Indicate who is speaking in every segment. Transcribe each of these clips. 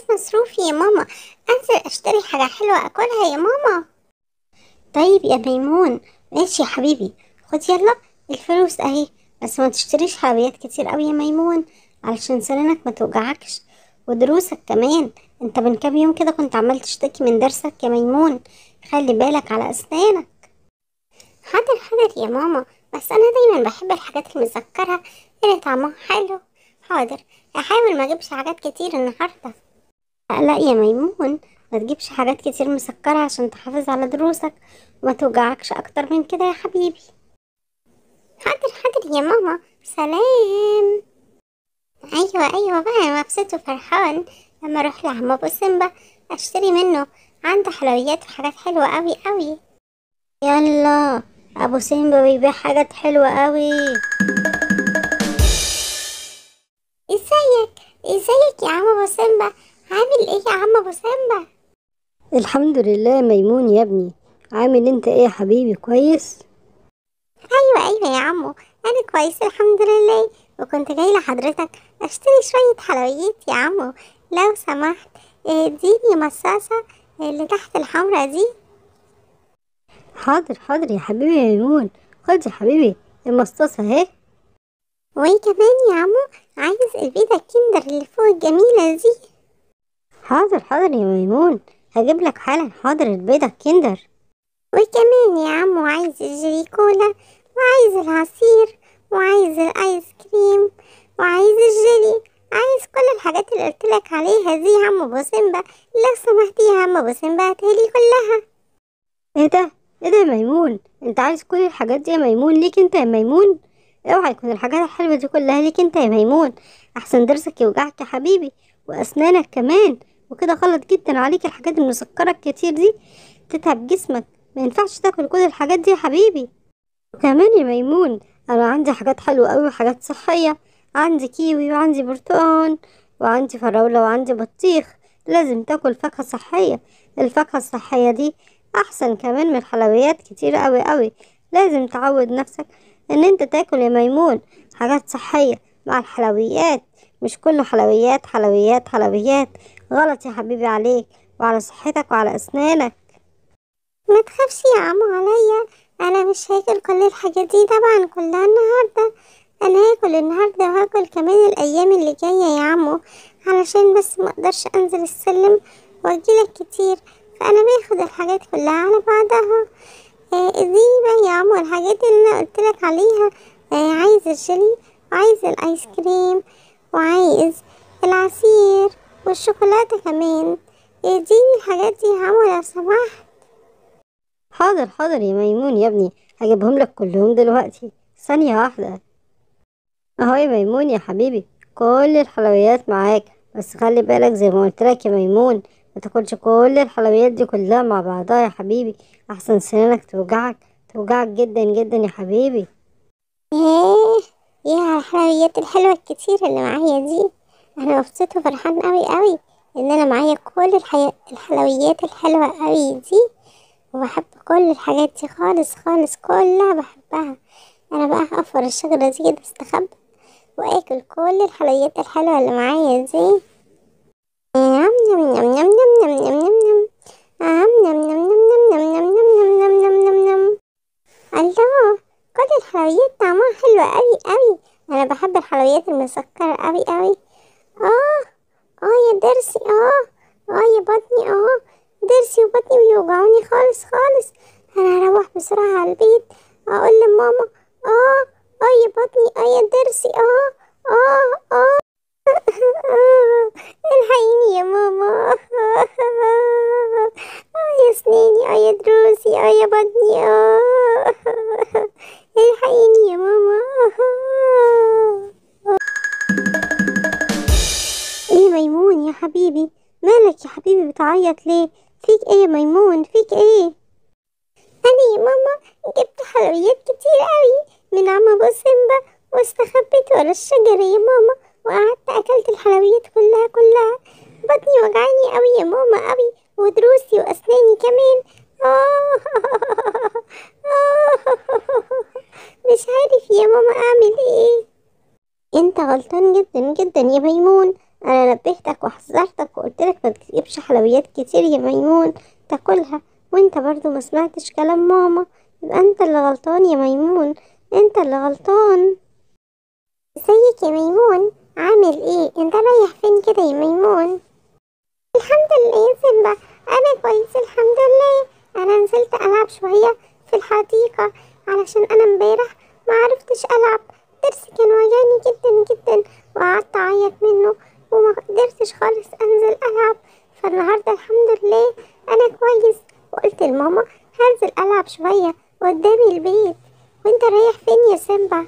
Speaker 1: مصروفي يا ماما انزل اشتري حاجة حلوة اكلها يا ماما طيب يا ميمون ماشي يا حبيبي خد يلا الفلوس اهي بس ما تشتريش حلويات كتير قوي يا ميمون علشان سنانك ما توجعكش ودروسك كمان انت من كام يوم كده كنت عمال تشتكي من درسك يا ميمون خلي بالك على اسنانك حاضر حاضر يا ماما بس انا دايما بحب الحاجات المسكرة اللي طعمها حلو حاضر هحاول ما اجيبش حاجات كتير النهارده لا يا ميمون ما تجيبش حاجات كتير مسكرة عشان تحافظ على دروسك وما توجعكش اكتر من كده يا حبيبي حاضر حاضر يا ماما سلام ايوه ايوه بقى مبسوط وفرحان لما اروح لعم ابو سيمبا اشتري منه عنده حلويات وحاجات حلوة قوي قوي يلا ابو سيمبا بيبيع حاجات حلوة قوي ازيك ازيك يا عم ابو سيمبا عامل ايه يا عم ابو سيمبا
Speaker 2: الحمد لله ميمون يا ابني عامل انت ايه يا حبيبي كويس
Speaker 1: ايوه ايوه يا عمو انا كويس الحمد لله وكنت جاي لحضرتك اشتري شوية حلويات يا عمو لو سمحت اه، اديني مصاصة اللي تحت الحمرا دي
Speaker 2: حاضر حاضر يا حبيبي يا ميمون خد يا حبيبي المصاصة اهي
Speaker 1: وكمان يا عمو عايز البيضة الكندر اللي فوق الجميلة دي
Speaker 2: حاضر حاضر يا ميمون هجيب لك حالا حاضر البيضة كندر
Speaker 1: وكمان يا عمو عايز الجيلي كولا وعايز العصير وعايز الايس كريم وعايز الجيلي عايز كل الحاجات اللي قلتلك عليها دي يا عم ابو سيمبا لو سمحت يا عم ابو سيمبا هاتهالي كلها
Speaker 2: ايه ده ايه ده يا ميمون انت عايز كل الحاجات دي يا ميمون ليك انت يا ميمون اوعى يكون الحاجات الحلوة دي كلها ليك انت يا ميمون احسن درسك يوجعك يا حبيبي واسنانك كمان وكده غلط جدا عليك الحاجات المسكرة الكتير دي تتعب جسمك ما ينفعش تاكل كل الحاجات دي يا حبيبي وكمان يا ميمون انا عندي حاجات حلوة قوي وحاجات صحية عندي كيوي وعندي برتقان وعندي فراولة وعندي بطيخ لازم تاكل فاكهة صحية الفاكهة الصحية دي احسن كمان من الحلويات كتير قوي قوي لازم تعود نفسك ان انت تاكل يا ميمون حاجات صحية مع الحلويات مش كله حلويات حلويات حلويات غلط يا حبيبي عليك وعلى صحتك وعلى اسنانك
Speaker 1: ما تخافش يا عمو عليا انا مش هاكل كل الحاجات دي طبعا كلها النهارده انا هاكل النهارده وهاكل كمان الايام اللي جايه يا عمو علشان بس ما اقدرش انزل السلم واجيلك كتير فانا باخد الحاجات كلها على بعضها آه اديني بقى يا عمو الحاجات اللي انا قلتلك عليها آه عايز الجيلي وعايز الايس كريم وعايز العصير والشوكولاته كمان اديني الحاجات دي يا عمو لو سمحت
Speaker 2: حاضر حاضر يا ميمون يا ابني هجيبهم لك كلهم دلوقتي ثانية واحدة اهو يا ميمون يا حبيبي كل الحلويات معاك بس خلي بالك زي ما قلت لك يا ميمون ما تاكلش كل الحلويات دي كلها مع بعضها يا حبيبي احسن سنانك توجعك توجعك جدا جدا يا حبيبي
Speaker 1: ايه ايه على الحلويات الحلوة الكتير اللي معايا دي انا مبسوط وفرحان قوي قوي ان انا معايا كل الحي... الحلويات الحلوة قوي دي وبحب كل الحاجات دي خالص خالص كلها بحبها انا بقى هقف ورا الشجرة دي كده استخبى واكل كل الحلويات الحلوة اللي معايا دي نم نم نم نم نم نم نم نم نم آم نم نم نم نم نم نم نم نم نم نم نم الله كل الحلويات طعمها حلو قوي قوي انا بحب الحلويات المسكرة قوي قوي اه اه يا درسي اه اه يا بطني اه درسي وبطني بيوجعوني خالص خالص انا هروح بسرعة على البيت اقول لماما اه اه يا بطني اه يا درسي اه اه اه الحقيني يا ماما اه يا سنيني اه يا دروسي اه يا بطني اه الحقيني يا ماما ايه ميمون يا حبيبي مالك يا حبيبي بتعيط ليه فيك ايه يا ميمون فيك ايه انا يا ماما جبت حلويات كتير قوي من عم ابو سيمبا واستخبيت ورا الشجرة يا ماما وقعدت اكلت الحلويات كلها كلها بطني وجعاني قوي يا ماما قوي ودروسي واسناني كمان آه مش عارف يا ماما اعمل ايه انت غلطان جدا جدا يا ميمون انا نبهتك وحذرتك وقلتلك ما تجيبش حلويات كتير يا ميمون تاكلها وانت برضو ما سمعتش كلام ماما يبقى انت اللي غلطان يا ميمون انت اللي غلطان ازيك يا ميمون عامل ايه انت رايح فين كده يا ميمون الحمد لله يا سيمبا انا كويس الحمد لله انا نزلت العب شويه في الحديقه علشان انا امبارح ما عرفتش العب ضرسي كان وجعني جدا جدا وقعدت اعيط منه وما قدرتش خالص انزل العب فالنهارده الحمد لله انا كويس وقلت لماما هنزل العب شويه قدامي البيت وانت رايح فين يا سيمبا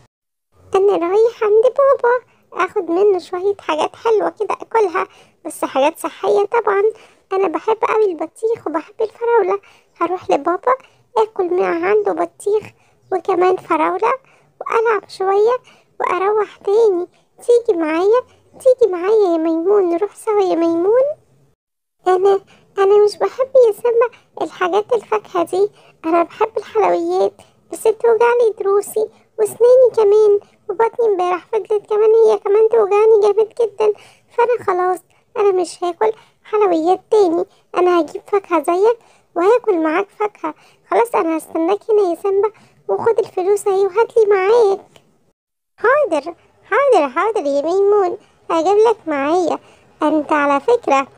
Speaker 1: انا رايح عند بابا اخد منه شويه حاجات حلوه كده اكلها بس حاجات صحيه طبعا انا بحب قوي البطيخ وبحب الفراوله هروح لبابا اكل من عنده بطيخ وكمان فراوله والعب شويه واروح تاني تيجي معايا تيجي معايا يا ميمون نروح سوا يا ميمون انا انا مش بحب يا سما الحاجات الفاكهه دي انا بحب الحلويات بس بتوجعلي دروسي واسناني كمان وبطني امبارح فضلت كمان هي كمان توجعني جامد جدا فانا خلاص انا مش هاكل حلويات تاني انا هجيب فاكهه زيك وهاكل معاك فاكهه خلاص انا هستناك هنا يا سامبا وخد الفلوس اهي وهاتلي معاك حاضر حاضر حاضر يا ميمون هجيب لك معايا انت على فكره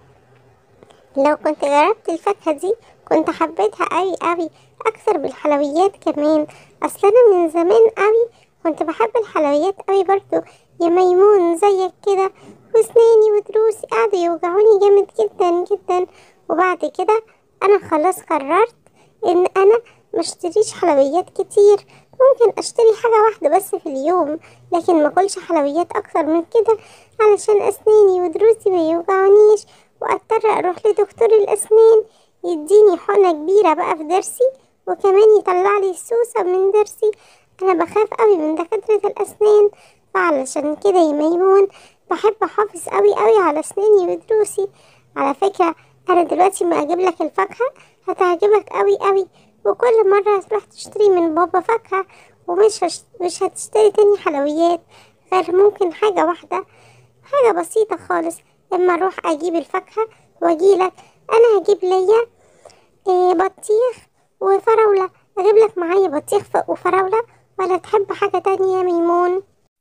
Speaker 1: لو كنت جربت الفاكهة دي كنت حبيتها قوي قوي أكثر بالحلويات كمان أصل أنا من زمان قوي كنت بحب الحلويات قوي برضو يا ميمون زيك كده واسناني ودروسي قعدوا يوجعوني جامد جدا جدا وبعد كده أنا خلاص قررت إن أنا مشتريش حلويات كتير ممكن أشتري حاجة واحدة بس في اليوم لكن ما أكلش حلويات أكتر من كده علشان أسناني ودروسي ما يوجعونيش واضطر اروح لدكتور الاسنان يديني حقنة كبيرة بقى في ضرسي وكمان يطلع لي السوسة من ضرسي انا بخاف قوي من دكاترة الاسنان فعلشان كده يا ميمون بحب احافظ قوي قوي على اسناني ودروسي على فكرة انا دلوقتي ما اجيب لك الفاكهة هتعجبك قوي قوي وكل مرة هتروح تشتري من بابا فاكهة ومش هش... مش هتشتري تاني حلويات غير ممكن حاجة واحدة حاجة بسيطة خالص اما اروح اجيب الفاكهة واجيلك انا هجيب ليا إيه بطيخ وفراولة اجيب لك معايا بطيخ ف- وفراولة ولا تحب حاجة تانية يا ميمون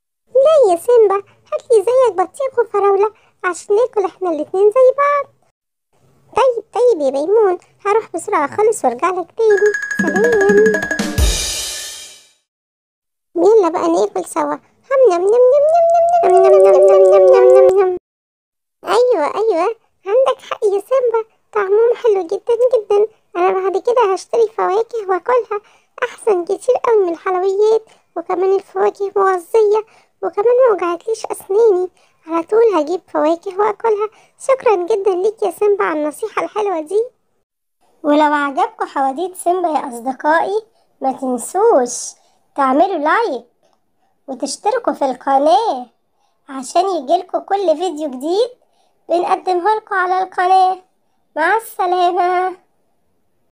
Speaker 1: لا يا سيمبا هاتلي زيك بطيخ وفراولة عشان ناكل احنا الاتنين زي بعض طيب طيب يا ميمون هروح بسرعة خالص وارجع لك تاني سلام يلا بقى ناكل سوا هم نم نم نم نم نم نم نم نم نم نم نم نم ايوه ايوه عندك حق يا سيمبا طعمهم حلو جدا جدا انا بعد كده هشتري فواكه واكلها احسن كتير قوي من الحلويات وكمان الفواكه مغذية وكمان ما وجعتليش اسناني على طول هجيب فواكه واكلها شكرا جدا ليك يا سيمبا على النصيحة الحلوة دي ولو عجبكم حواديت سيمبا يا اصدقائي ما تنسوش تعملوا لايك وتشتركوا في القناة عشان يجيلكوا كل فيديو جديد بنقدمه لكم على القناة مع السلامة